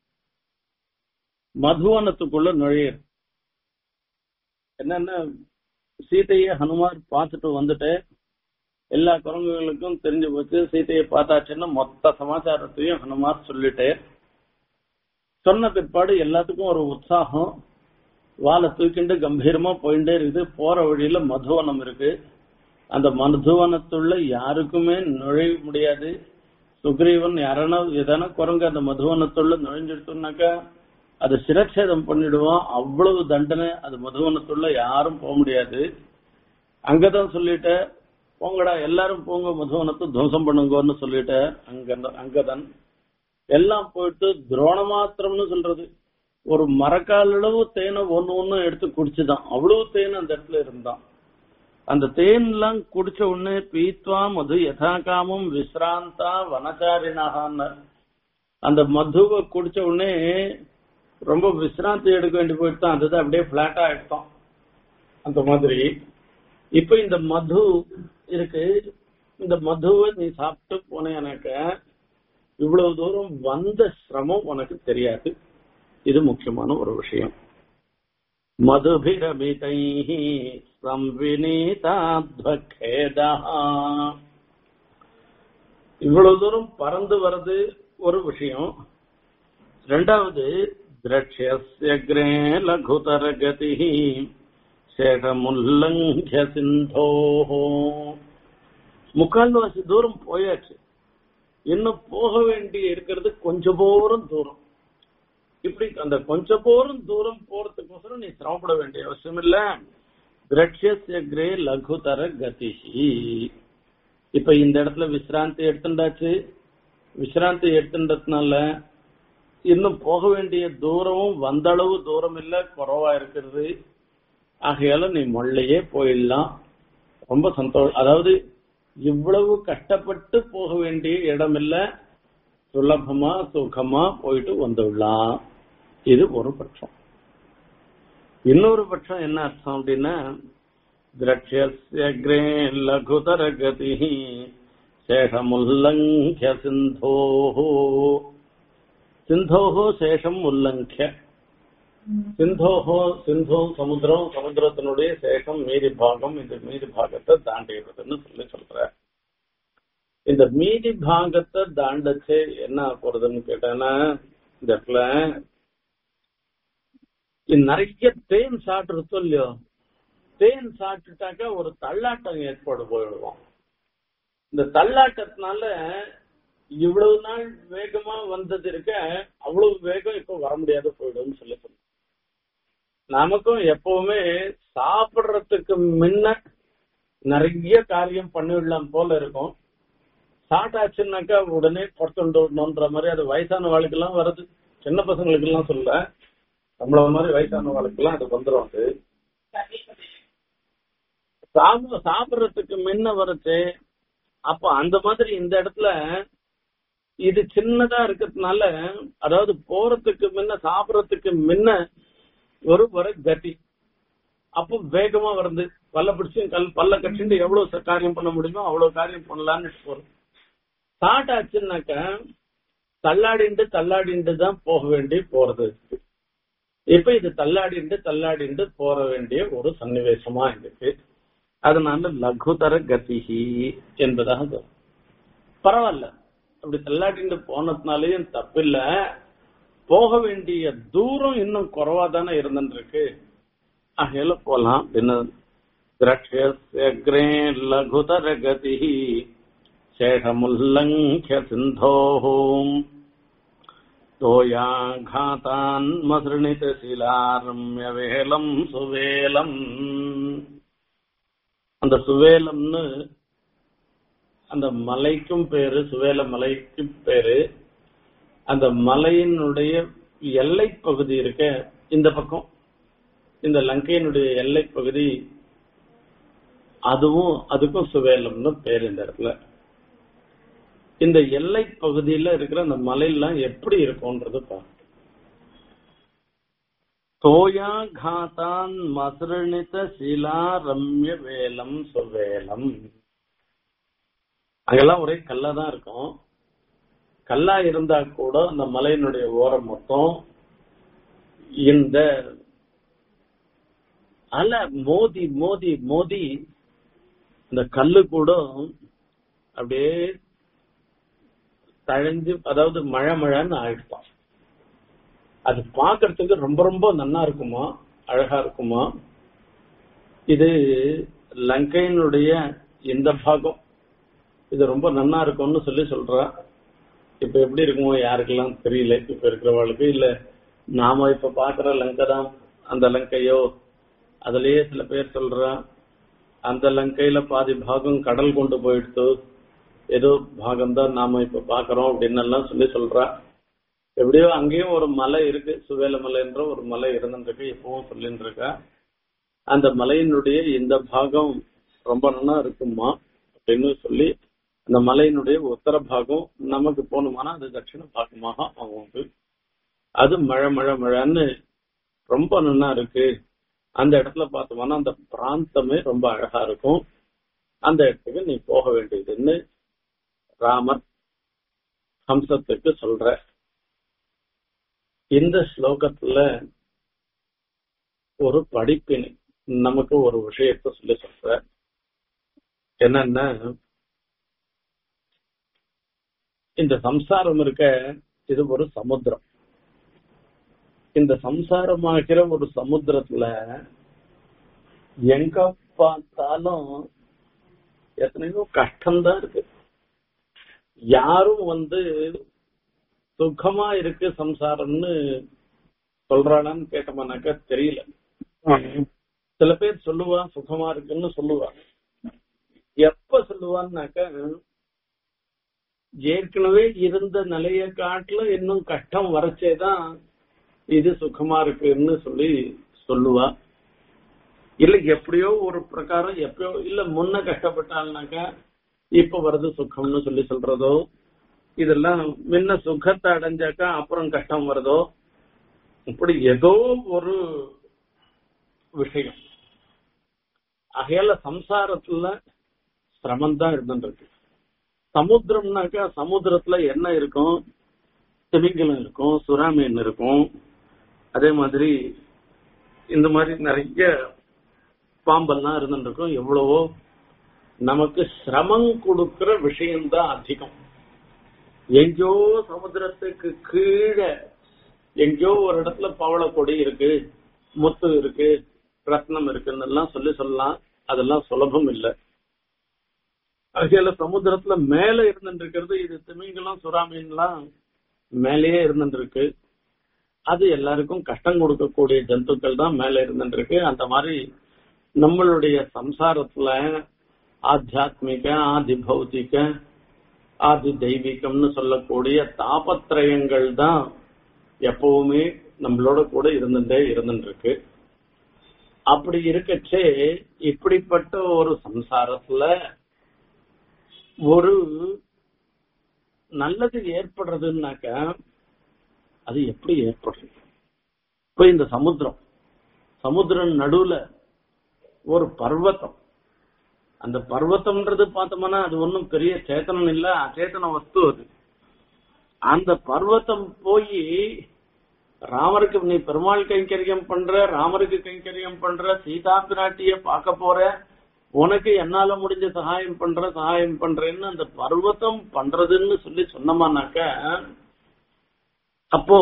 மதுவனத்துக்குள்ள நுழையிறது என்னன்னா சீதையை ஹனுமார் பார்த்துட்டு வந்துட்டு எல்லா குரங்குகளுக்கும் தெரிஞ்சு போச்சு சீதையை பார்த்தாச்சுன்னா மொத்த சமாச்சாரத்தையும் ஹனுமார் சொல்லிட்டு சொன்ன பிற்பாடு எல்லாத்துக்கும் ஒரு உற்சாகம் வாழை தூக்கிண்டு கம்பீரமா போயிட்டே இருக்குது போற வழியில மதுவனம் இருக்கு அந்த மதுவனத்துள்ள யாருக்குமே நுழைய முடியாது சுக்ரீவன் யாரனா எதனா குரங்கு அந்த மதுவனத்துள்ள நுழைஞ்சிடுச்சுனாக்கா அது சிரச்சேதம் பண்ணிடுவான் அவ்வளவு தண்டனை அது மதுவனத்துள்ள யாரும் போக முடியாது அங்கதான் சொல்லிட்ட போங்கடா எல்லாரும் போங்க மதுவனத்தை துவம்சம் பண்ணுங்கன்னு சொல்லிட்ட அங்க அங்கதான் எல்லாம் போயிட்டு துரோண மாத்திரம்னு சொல்றது ஒரு மரக்கால் அளவு தேனை ஒன்னு ஒன்னு எடுத்து குடிச்சுதான் அவ்வளவு தேன் அந்த இடத்துல இருந்தான் அந்த தேன் எல்லாம் குடிச்ச உடனே பீத்வா மது யதாகாமம் விஸ்ராந்தா வனச்சாரினாக அந்த மதுவை குடிச்ச உடனே ரொம்ப விசிராந்தி எடுக்க வேண்டி போயிட்டு தான் அதுதான் அப்படியே பிளாட்டா ஆயிட்டோம் அந்த மாதிரி இப்ப இந்த மது இருக்கு இந்த மதுவை நீ சாப்பிட்டு போனேனாக்க இவ்வளவு தூரம் வந்த சிரமம் உனக்கு தெரியாது இது முக்கியமான ஒரு விஷயம் மதுபிரமிதை சம்வினீதாத்வகேதா இவ்வளவு தூரம் பறந்து வர்றது ஒரு விஷயம் ரெண்டாவது திரட்சியக்ரே லகுதர கதி சேஷமுல்லங்கிய சிந்தோ முக்கால்வாசி தூரம் போயாச்சு இன்னும் போக வேண்டி இருக்கிறது கொஞ்சம் போரும் தூரம் இப்படி அந்த கொஞ்சம் போரும் தூரம் போறதுக்கோசரம் நீ சிரமப்பட வேண்டிய அவசியம் இல்ல திரட்சியக்ரே லகுதர கதிஹி இப்ப இந்த இடத்துல விசிராந்தி எடுத்துட்டாச்சு விசிராந்தி எடுத்துட்டதுனால இன்னும் போக வேண்டிய தூரமும் வந்த அளவு தூரம் இல்ல குறவா இருக்கிறது ஆகையால நீ மொள்ளையே போயிடலாம் ரொம்ப சந்தோஷம் அதாவது இவ்வளவு கஷ்டப்பட்டு போக வேண்டிய இடம் இல்ல சுலபமா சுகமா போயிட்டு வந்துடலாம் இது ஒரு பட்சம் இன்னொரு பட்சம் என்ன அர்த்தம் அப்படின்னா திரட்சியக்ரே லகுதர கதி சேஷமுல்லங்கிய சிந்தோஹோ சிந்தோஹோ சேஷம் உல்லங்கிய சிந்தோஹோ சிந்தோ சமுத்திரம் சமுத்திரத்தினுடைய சேஷம் மீதி பாகம் இந்த மீதி பாகத்தை தாண்டிடுறதுன்னு சொல்லி சொல்ற இந்த மீதி பாகத்தை தாண்டச்சு என்ன போறதுன்னு கேட்டானா இந்த இடத்துல நிறைய தேன் சாப்பிடுறது இல்லையோ தேன் சாப்பிட்டுட்டாக்கா ஒரு தள்ளாட்டம் ஏற்படு போயிடுவோம் இந்த தள்ளாட்டத்தினால இவ்வளவு நாள் வேகமா வந்தது இருக்க அவ்வளவு வேகம் இப்ப வர முடியாத போயிடும் சொல்லி சொல்லுவோம் நமக்கும் எப்பவுமே சாப்பிடுறதுக்கு முன்ன நிறைய காரியம் பண்ணிவிடலாம் போல இருக்கும் சாட்டாச்சுன்னாக்கா உடனே பொறுத்துண்டு விடணுன்ற மாதிரி அது வயசான வாழ்க்கெல்லாம் வருது சின்ன பசங்களுக்கு எல்லாம் சொல்ல நம்மள மாதிரி வயசான வாழ்க்கெல்லாம் அது வந்துடும் அது சாப்பிட சாப்பிடுறதுக்கு முன்ன வரச்சு அப்ப அந்த மாதிரி இந்த இடத்துல இது சின்னதா இருக்கிறதுனால அதாவது போறதுக்கு முன்ன சாப்பிடறதுக்கு முன்ன ஒரு வர கதி அப்போ வேகமா வருது பல்ல பிடிச்சு கல் பல்ல கட்டிட்டு எவ்வளவு காரியம் பண்ண முடியுமோ அவ்வளவு காரியம் பண்ணலான்னு போறோம் ஸ்டார்ட் ஆச்சுன்னாக்க தள்ளாடிண்டு தள்ளாடிண்டு தான் போக வேண்டி போறது இப்ப இது தள்ளாடிண்டு தள்ளாடிண்டு போற வேண்டிய ஒரு சன்னிவேசமா இருக்கு அதனால லகுதர கதிகி என்பதாக பரவாயில்ல அப்படி தள்ளாடிண்டு போனதுனாலேயும் தப்பில்ல போக வேண்டிய தூரம் இன்னும் குறைவா தானே இருந்துருக்கு ஆகையில போலாம் அப்படின்னு திரட்சே லகுதர கதி சேஷமுல்லங்கிய சிந்தோஹோம் தோயாघातान् மசృணிதசிலாரம்யவேலம் சுவேலம் அந்த சுவேலம்னு அந்த மலைக்கும் பேரு சுவேல மலைக்கும் பேரு அந்த மலையினுடைய எல்லை பகுதி இருக்க இந்த பக்கம் இந்த லங்கையினுடைய எல்லை பகுதி அதுவும் அதுக்கும் சுவேலம்னு பேர் இந்த இடத்துல இந்த எல்லை பகுதியில இருக்கிற அந்த மலையெல்லாம் எப்படி இருக்கும்ன்றது பார்க்க தோயா காத்தான் மசரணித சிலா ரம்ய வேலம் சுவேலம் அங்கெல்லாம் ஒரே கல்லா தான் இருக்கும் கல்லா இருந்தா கூட அந்த மலையினுடைய ஓரம் மொத்தம் இந்த அல மோதி மோதி மோதி இந்த கல்லு கூட அப்படியே தழைஞ்சு அதாவது மழை மழைன்னு ஆயிடுப்பான் அது பாக்குறதுக்கு ரொம்ப ரொம்ப நன்னா இருக்குமா அழகா இருக்குமா இது லங்கையினுடைய இந்த பாகம் இது ரொம்ப நன்னா இருக்கும்னு சொல்லி சொல்றா இப்ப எப்படி இருக்குமோ யாருக்கெல்லாம் தெரியல இப்ப இருக்கிறவளுக்கு இல்ல நாம இப்ப பாக்குற லங்கை தான் அந்த லங்கையோ அதுலயே சில பேர் சொல்றா அந்த லங்கையில பாதி பாகம் கடல் கொண்டு போயிடுத்து ஏதோ பாகம் தான் நாம இப்ப பாக்குறோம் அப்படின்னு எல்லாம் சொல்லி சொல்றா எப்படியோ அங்கேயும் ஒரு மலை இருக்கு சுவேல மலைன்ற ஒரு மலை இருந்துருக்கு எப்பவும் சொல்லிட்டு இருக்கா அந்த மலையினுடைய இந்த பாகம் ரொம்ப நல்லா இருக்குமா அப்படின்னு சொல்லி அந்த மலையினுடைய உத்தர பாகம் நமக்கு போகணுமானா அது தட்சிண பாகமாக ஆகும் அது மழை மழை மழைன்னு ரொம்ப நல்லா இருக்கு அந்த இடத்துல பார்த்தோம்னா அந்த பிராந்தமே ரொம்ப அழகா இருக்கும் அந்த இடத்துக்கு நீ போக வேண்டியதுன்னு ராமர் ஹம்சத்துக்கு சொல்ற இந்த ஸ்லோகத்துல ஒரு படிப்பினை நமக்கு ஒரு விஷயத்த சொல்லி சொல்ற என்னன்னா இந்த சம்சாரம் இருக்க இது ஒரு சமுத்திரம் இந்த சம்சாரமாகிற ஒரு சமுத்திரத்துல எங்க பார்த்தாலும் எத்தனையோ கஷ்டம்தான் இருக்கு யாரும் வந்து சுகமா இருக்கு சம்சாரம்னு சொல்றாளான்னு கேட்டோம்னாக்கா தெரியல சில பேர் சொல்லுவா சுகமா இருக்குன்னு சொல்லுவா எப்ப சொல்லுவான்னாக்கா ஏற்கனவே இருந்த நிலைய காட்டுல இன்னும் கஷ்டம் வரச்சேதான் இது சுகமா இருக்குன்னு சொல்லி சொல்லுவா இல்ல எப்படியோ ஒரு பிரகாரம் எப்பயோ இல்ல முன்ன கஷ்டப்பட்டாள்னாக்கா இப்ப வருது சுகம்னு சொல்லி சொல்றதோ இதெல்லாம் முன்ன சுகத்தை அடைஞ்சாக்கா அப்புறம் கஷ்டம் வருதோ இப்படி ஏதோ ஒரு விஷயம் ஆகையால சம்சாரத்துல சிரமம் தான் இருந்துருக்கு சமுத்திரம்னாக்கா சமுத்திரத்துல என்ன இருக்கும் திமிங்கலம் இருக்கும் சுறாமீன் இருக்கும் அதே மாதிரி இந்த மாதிரி நிறைய பாம்பெல்லாம் இருந்துருக்கும் எவ்வளவோ நமக்கு சிரமம் கொடுக்கிற விஷயம்தான் அதிகம் எங்கேயோ சமுத்திரத்துக்கு கீழே எங்கேயோ ஒரு இடத்துல பவள கொடி இருக்கு முத்து இருக்கு ரத்னம் இருக்குன்னு எல்லாம் சொல்லி சொல்லலாம் அதெல்லாம் சுலபம் இல்லை ஆகையால சமுத்திரத்துல மேல இருந்துட்டு இருக்கிறது இது திமிங்கலம் சுறாமீன்லாம் மேலேயே இருந்துட்டு இருக்கு அது எல்லாருக்கும் கஷ்டம் கொடுக்கக்கூடிய ஜந்துக்கள் தான் மேல இருந்துட்டு இருக்கு அந்த மாதிரி நம்மளுடைய சம்சாரத்துல ஆத்தியாத்மிக ஆதி பௌத்திக ஆதி தெய்வீகம்னு சொல்லக்கூடிய தாபத்திரயங்கள் தான் எப்பவுமே நம்மளோட கூட இருந்துட்டே இருந்துட்டு இருக்கு அப்படி இருக்கச்சே இப்படிப்பட்ட ஒரு சம்சாரத்துல ஒரு நல்லது ஏற்படுறதுன்னாக்கா அது எப்படி ஏற்படுறது இப்ப இந்த சமுத்திரம் சமுத்திரம் நடுவுல ஒரு பர்வத்தம் அந்த பர்வத்தம்ன்றது பார்த்தோம்னா அது ஒன்றும் பெரிய சேத்தனம் இல்ல அச்சேதன வஸ்து அது அந்த பர்வத்தம் போய் ராமருக்கு நீ பெருமாள் கைங்கரியம் பண்ற ராமருக்கு கைங்கரியம் பண்ற சீதா பிராட்டிய பார்க்க போற உனக்கு என்னால முடிஞ்ச சகாயம் பண்ற சகாயம் பண்றேன்னு அந்த பர்வத்தம் பண்றதுன்னு சொல்லி சொன்னமானாக்க அப்போ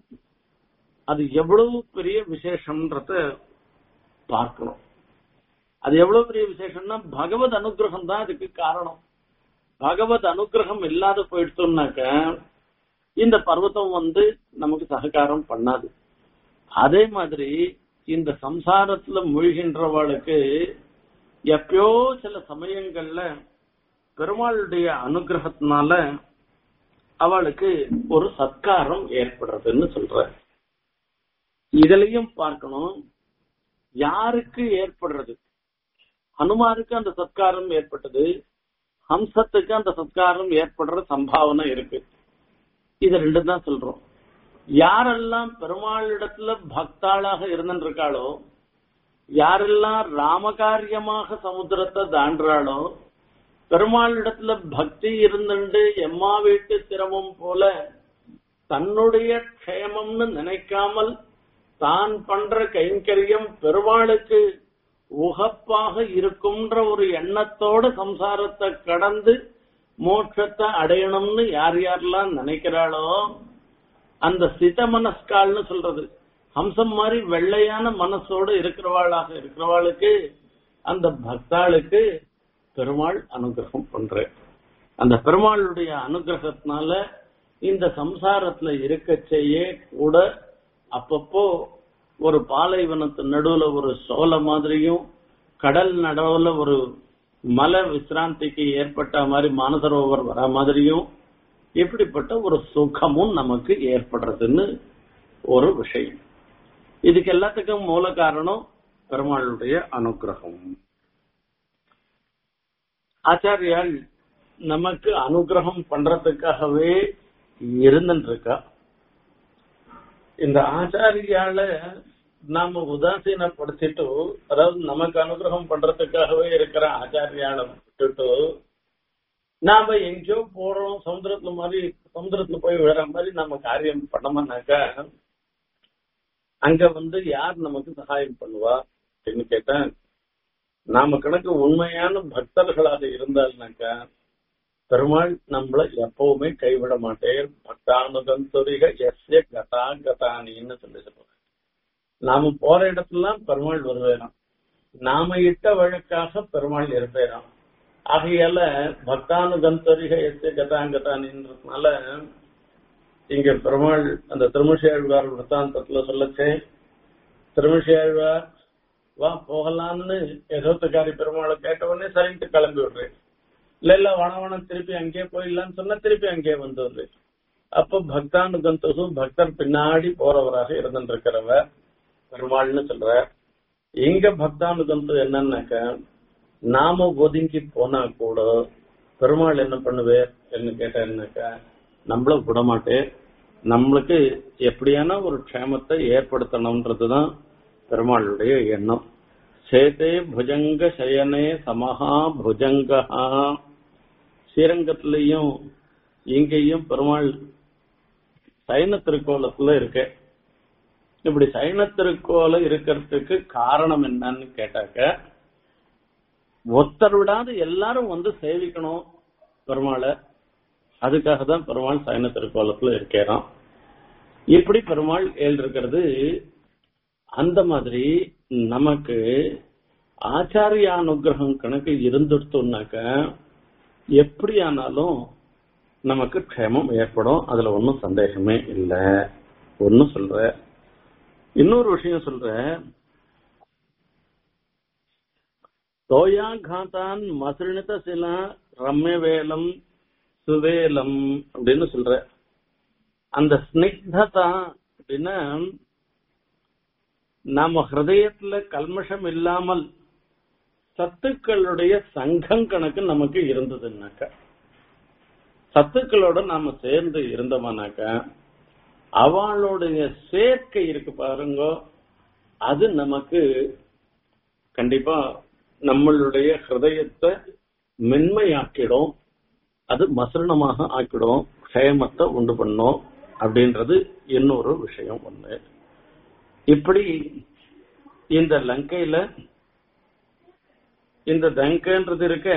அது எவ்வளவு பெரிய விசேஷம்ன்றத பார்க்கணும் அது எவ்வளவு பெரிய விசேஷம்னா பகவத் அனுகிரகம் தான் அதுக்கு காரணம் பகவத் அனுகிரகம் இல்லாத போயிடுச்சோம்னாக்க இந்த பர்வத்தம் வந்து நமக்கு சககாரம் பண்ணாது அதே மாதிரி இந்த சம்சாரத்துல மூழ்கின்றவளுக்கு எப்பயோ சில சமயங்கள்ல பெருமாளுடைய அனுகிரகத்தினால அவளுக்கு ஒரு சத்காரம் ஏற்படுறதுன்னு சொல்ற இதுலயும் பார்க்கணும் யாருக்கு ஏற்படுறது ஹனுமாருக்கு அந்த சத்காரம் ஏற்பட்டது ஹம்சத்துக்கு அந்த சத்காரம் ஏற்படுற சம்பாவனை இருக்கு இது ரெண்டு தான் சொல்றோம் யாரெல்லாம் பெருமாளிடத்துல பக்தாளாக இருந்திருக்காளோ யாரெல்லாம் ராமகாரியமாக சமுத்திரத்தை தாண்டுறாளோ பெருமாளிடத்துல பக்தி இருந்துண்டு எம்மா வீட்டு திரமம் போல தன்னுடைய க்ஷேமம்னு நினைக்காமல் தான் பண்ற கைங்கரியம் பெருமாளுக்கு உகப்பாக இருக்கும்ன்ற ஒரு எண்ணத்தோட சம்சாரத்தை கடந்து மோட்சத்தை அடையணும்னு யார் யாரெல்லாம் நினைக்கிறாளோ அந்த சித மனஸ்கால்னு சொல்றது ஹம்சம் மாதிரி வெள்ளையான மனசோடு இருக்கிறவாளாக இருக்கிறவாளுக்கு அந்த பக்தாளுக்கு பெருமாள் அனுகிரகம் பண்ற அந்த பெருமாளுடைய அனுகிரகத்தினால இந்த சம்சாரத்துல இருக்க செய்ய கூட அப்பப்போ ஒரு பாலைவனத்து நடுவுல ஒரு சோலை மாதிரியும் கடல் நடுவுல ஒரு மலை விசிராந்திக்கு ஏற்பட்ட மாதிரி மானசரோவர் வர மாதிரியும் இப்படிப்பட்ட ஒரு சுகமும் நமக்கு ஏற்படுறதுன்னு ஒரு விஷயம் இதுக்கு எல்லாத்துக்கும் மூல காரணம் பெருமாளுடைய அனுகிரகம் ஆச்சாரியால் நமக்கு அனுகிரகம் பண்றதுக்காகவே இருந்துருக்கா இந்த ஆச்சாரியால நாம உதாசீனப்படுத்திட்டு அதாவது நமக்கு அனுகிரகம் பண்றதுக்காகவே இருக்கிற ஆச்சாரியால விட்டுட்டு நாம எங்கேயோ போறோம் சமுத்திரத்துல மாதிரி சமுத்திரத்துல போய் விழுற மாதிரி நம்ம காரியம் பண்ணோம்னாக்கா அங்க வந்து யார் நமக்கு சகாயம் பண்ணுவா அப்படின்னு கேட்டேன் நாம கணக்கு உண்மையான பக்தர்களாக இருந்தால்னாக்கா பெருமாள் நம்மள எப்பவுமே கைவிட மாட்டேன் பக்தானுகந்தொரிக எஸ்ய கதா கதானின்னு சொல்லி சொல்லுவாங்க நாம போற இடத்துலாம் பெருமாள் வருவேறாம் நாம இட்ட வழக்காக பெருமாள் இருப்பேறாம் ஆகையால பக்தானுகந்தொரிக எஸ்ய கதாங்கதானின்றதுனால இங்க பெருமாள் அந்த திருமிஷியாழ்வார் விற்த்தாந்தத்துல சொல்லச்சே திருமிஷியாழ்வார் வா போகலாம்னு எதோத்துக்காரி பெருமாளை கேட்டவொடனே சரின்ட்டு கிளம்பி விடுறேன் இல்ல இல்ல வனவனம் திருப்பி அங்கேயே போயிடலான்னு சொன்னா திருப்பி அங்கேயே வந்து விடுறேன் அப்ப பக்தானுகந்தகு பக்தர் பின்னாடி போறவராக இருந்துருக்கிறவர் பெருமாள்னு சொல்ற எங்க பக்தானுகந்து என்னன்னாக்க நாம ஒதுங்கி போனா கூட பெருமாள் என்ன பண்ணுவேர் என்ன கேட்டாருனாக்கா நம்மள விடமாட்டே நம்மளுக்கு எப்படியான ஒரு க்ஷேமத்தை ஏற்படுத்தணும்ன்றதுதான் பெருமாளுடைய எண்ணம் சேதே புஜங்க சயனே சமஹா புஜங்கா ஸ்ரீரங்கத்திலையும் இங்கேயும் பெருமாள் சைன திருக்கோலத்துல இருக்க இப்படி சைன திருக்கோல இருக்கிறதுக்கு காரணம் என்னன்னு கேட்டாக்க ஒருத்தர் விடாது எல்லாரும் வந்து சேவிக்கணும் பெருமாளை அதுக்காக தான் பெருமாள் சைன திருக்கோலத்துல இருக்கிறான் இப்படி பெருமாள் ஏழு இருக்கிறது அந்த மாதிரி நமக்கு ஆச்சாரிய அனுகிரகம் கணக்கு இருந்துட்டோம்னாக்க எப்படி ஆனாலும் நமக்கு க்ஷேமம் ஏற்படும் அதுல ஒன்றும் சந்தேகமே இல்லை ஒன்னும் சொல்ற இன்னொரு விஷயம் சொல்ற தோயாகாத்தான் மசிணித சில ரம்யவேலம் சுவேலம் அப்படின்னு சொல்ற அந்த ஸ்னிக்ததா அப்படின்னா நாம ஹிருதயத்துல கல்மஷம் இல்லாமல் சத்துக்களுடைய சங்கம் கணக்கு நமக்கு இருந்ததுன்னாக்க சத்துக்களோட நாம சேர்ந்து இருந்தோமானாக்க அவளுடைய சேர்க்கை இருக்கு பாருங்க அது நமக்கு கண்டிப்பா நம்மளுடைய ஹிருதயத்தை மென்மையாக்கிடும் அது மசரணமாக ஆக்கிடும் க்ஷேமத்தை உண்டு பண்ணும் அப்படின்றது இன்னொரு விஷயம் ஒண்ணு இப்படி இந்த லங்கையில இந்த லங்கைன்றது இருக்க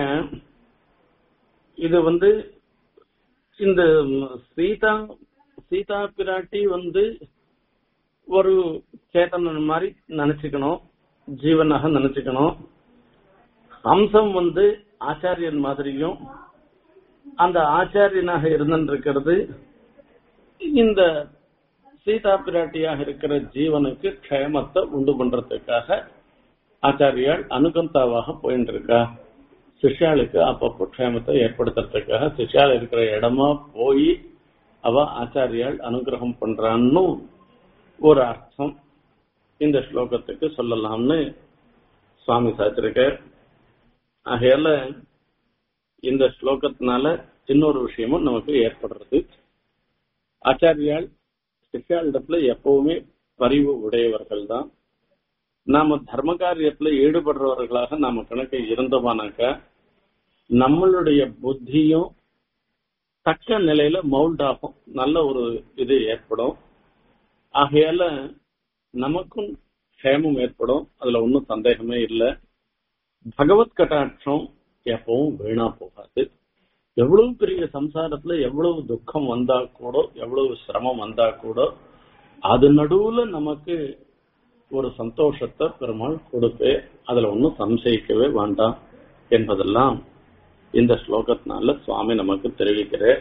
இது வந்து இந்த சீதா சீதா பிராட்டி வந்து ஒரு சேத்தனன் மாதிரி நினைச்சுக்கணும் ஜீவனாக நினைச்சுக்கணும் அம்சம் வந்து ஆச்சாரியன் மாதிரியும் அந்த ஆச்சாரியனாக இருந்திருக்கிறது இந்த சீதா பிராட்டியாக இருக்கிற ஜீவனுக்கு க்ஷேமத்தை உண்டு பண்றதுக்காக ஆச்சாரியால் அனுகந்தாவாக போயிட்டு இருக்கா சிஷ்யாளுக்கு அப்பப்போ க்ஷேமத்தை ஏற்படுத்துறதுக்காக சிஷ்யால் இருக்கிற இடமா போய் அவ ஆச்சாரியால் அனுகிரகம் பண்றான்னு ஒரு அர்த்தம் இந்த ஸ்லோகத்துக்கு சொல்லலாம்னு சுவாமி சாச்சிருக்கார் ஆகையால இந்த ஸ்லோகத்தினால இன்னொரு விஷயமும் நமக்கு ஏற்படுறது ஆச்சாரியால் சிஷ்யாளிடத்துல எப்பவுமே பரிவு உடையவர்கள் தான் நாம தர்ம காரியத்துல ஈடுபடுறவர்களாக நாம கணக்கு இருந்தோமானாக்க நம்மளுடைய புத்தியும் தக்க நிலையில மவுல்ட் ஆகும் நல்ல ஒரு இது ஏற்படும் ஆகையால நமக்கும் க்ஷேமம் ஏற்படும் அதுல ஒன்றும் சந்தேகமே இல்லை பகவத் கட்டாட்சம் எப்பவும் வீணா போகாது எவ்வளவு பெரிய சம்சாரத்துல எவ்வளவு துக்கம் வந்தா கூட எவ்வளவு சிரமம் வந்தா கூட அது நடுவுல நமக்கு ஒரு சந்தோஷத்தை பெருமாள் கொடுப்பே அதுல ஒன்றும் சம்சயிக்கவே வேண்டாம் என்பதெல்லாம் இந்த ஸ்லோகத்தினால சுவாமி நமக்கு தெரிவிக்கிறார்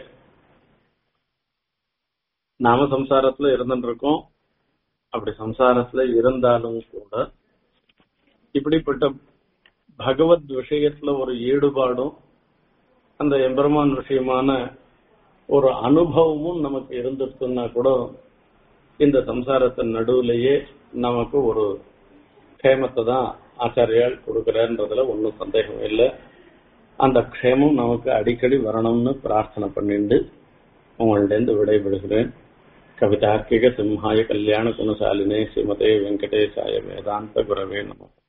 நாம சம்சாரத்துல இருந்துட்டு இருக்கோம் அப்படி சம்சாரத்துல இருந்தாலும் கூட இப்படிப்பட்ட பகவத் விஷயத்துல ஒரு ஈடுபாடும் அந்த எம்பெருமான் விஷயமான ஒரு அனுபவமும் நமக்கு இருந்துச்சுன்னா கூட இந்த சம்சாரத்தின் நடுவுலயே நமக்கு ஒரு கேமத்தை தான் ஆச்சாரியால் கொடுக்கிறார்ன்றதுல ஒன்றும் சந்தேகம் இல்லை அந்த க்ஷேமம் நமக்கு அடிக்கடி வரணும்னு பிரார்த்தனை பண்ணிட்டு உங்கள்டேந்து விடைபெறுகிறேன் கவிதார்க்கிக சிம்ஹாய கல்யாண குணசாலினே ஸ்ரீமதே வெங்கடேசாய வேதாந்த குரவே நம